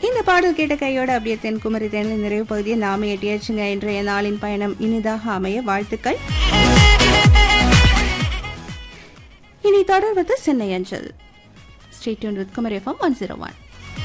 இந்த பாடல் கேட்ட கையோட அப்படியே தென்குமரி தேனில் நிறைவு பகுதியை நாம எட்டியாச்சுங்க இன்றைய நாளின் பயணம் இனிதாக அமைய வாழ்த்துக்கள் இனி தொடர்வது சென்னை அஞ்சல் stay tune with Kumari FM one zero one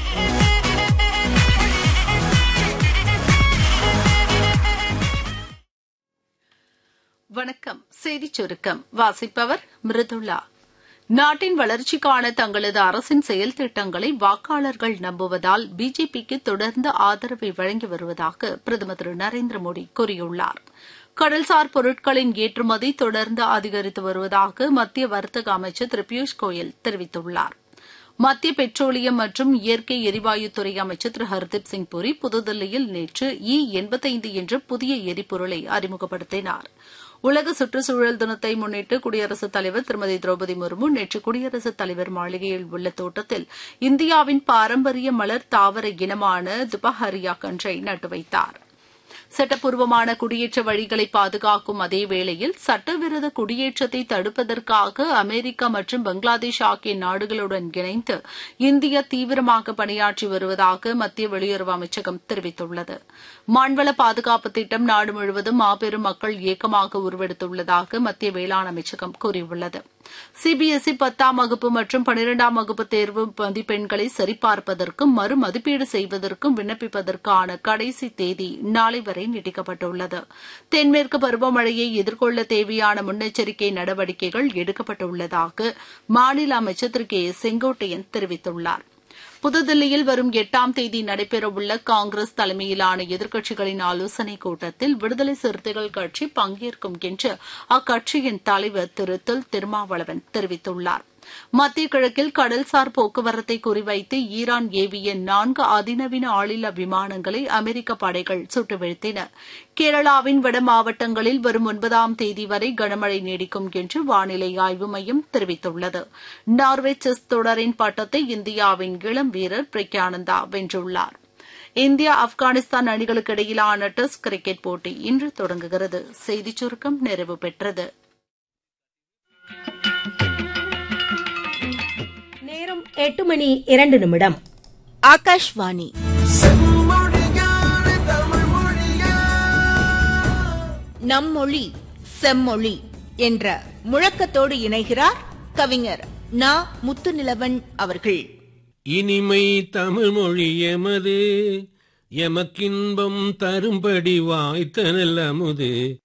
வணக்கம் செய்திச் சுருக்கம் வாசிப்பவர் மிருதுளா நாட்டின் வளர்ச்சிக்கான தங்களது அரசின் செயல் திட்டங்களை வாக்காளர்கள் நம்புவதால் பிஜேபிக்கு தொடர்ந்து ஆதரவை வழங்கி வருவதாக பிரதமர் திரு நரேந்திர மோடி கூறியுள்ளார் கடல்சார் பொருட்களின் ஏற்றுமதி தொடர்ந்து அதிகரித்து வருவதாக மத்திய வர்த்தக அமைச்சர் திரு பியூஷ் கோயல் தெரிவித்துள்ளார் மத்திய பெட்ரோலியம் மற்றும் இயற்கை எரிவாயுத்துறை அமைச்சர் திரு ஹர்தீப் சிங் புரி புதுதில்லியில் நேற்று இ எண்பத்தைந்து என்ற புதிய எரிபொருளை அறிமுகப்படுத்தினார் உலக சுற்றுச்சூழல் தினத்தை முன்னிட்டு குடியரசுத் தலைவர் திருமதி திரௌபதி முர்மு நேற்று குடியரசுத் தலைவர் மாளிகையில் உள்ள தோட்டத்தில் இந்தியாவின் பாரம்பரிய மலர் தாவர இனமான துபஹரியா கன்றை நட்டு வைத்தார் சட்டப்பூர்வமான குடியேற்ற வழிகளை பாதுகாக்கும் அதே வேளையில் சட்டவிரோத குடியேற்றத்தை தடுப்பதற்காக அமெரிக்கா மற்றும் பங்களாதேஷ் ஆகிய நாடுகளுடன் இணைந்து இந்தியா தீவிரமாக பணியாற்றி வருவதாக மத்திய வெளியுறவு அமைச்சகம் தெரிவித்துள்ளது மான்வள பாதுகாப்பு திட்டம் நாடு முழுவதும் மாபெரும் மக்கள் இயக்கமாக உருவெடுத்துள்ளதாக மத்திய வேளாண் அமைச்சகம் கூறியுள்ளது சிபிஎஸ்இ பத்தாம் வகுப்பு மற்றும் பனிரெண்டாம் வகுப்பு தேர்வு மதிப்பெண்களை சரிபார்ப்பதற்கும் மறு மதிப்பீடு செய்வதற்கும் விண்ணப்பிப்பதற்கான கடைசி தேதி நாளை வரை நீட்டிக்கப்பட்டுள்ளது தென்மேற்கு பருவமழையை எதிர்கொள்ள தேவையான முன்னெச்சரிக்கை நடவடிக்கைகள் எடுக்கப்பட்டுள்ளதாக மாநில அமைச்சர் திரு கே செங்கோட்டையன் தெரிவித்துள்ளார் புதுதில்லியில் வரும் எட்டாம் தேதி நடைபெறவுள்ள காங்கிரஸ் தலைமையிலான எதிர்க்கட்சிகளின் ஆலோசனைக் கூட்டத்தில் விடுதலை சிறுத்தைகள் கட்சி பங்கேற்கும் என்று அக்கட்சியின் தலைவர் திரு தொல் திருமாவளவன் தெரிவித்துள்ளார் மத்திய கிழக்கில் கடல்சார் போக்குவரத்தை குறிவைத்து ஈரான் ஏவிய நான்கு அதிநவீன ஆளில்லா விமானங்களை அமெரிக்க படைகள் சுட்டு வீழ்த்தின கேரளாவின் வட மாவட்டங்களில் வரும் ஒன்பதாம் தேதி வரை கனமழை நீடிக்கும் என்று வானிலை ஆய்வு மையம் தெரிவித்துள்ளது நார்வே செஸ் தொடரின் பட்டத்தை இந்தியாவின் இளம் வீரர் பிரக்யானந்தா வென்றுள்ளார் இந்தியா ஆப்கானிஸ்தான் அணிகளுக்கு இடையிலான டெஸ்ட் கிரிக்கெட் போட்டி இன்று தொடங்குகிறது செய்திச் சுருக்கம் நிறைவு பெற்றது நேரம் எட்டு மணி இரண்டு நிமிடம் ஆகாஷ்வாணி நம் மொழி செம்மொழி என்ற முழக்கத்தோடு இணைகிறார் கவிஞர் நா முத்துநிலவன் அவர்கள் இனிமை தமிழ் மொழி எமது எமக்கின்பம் தரும்படி வாய்த்த நல்லமுது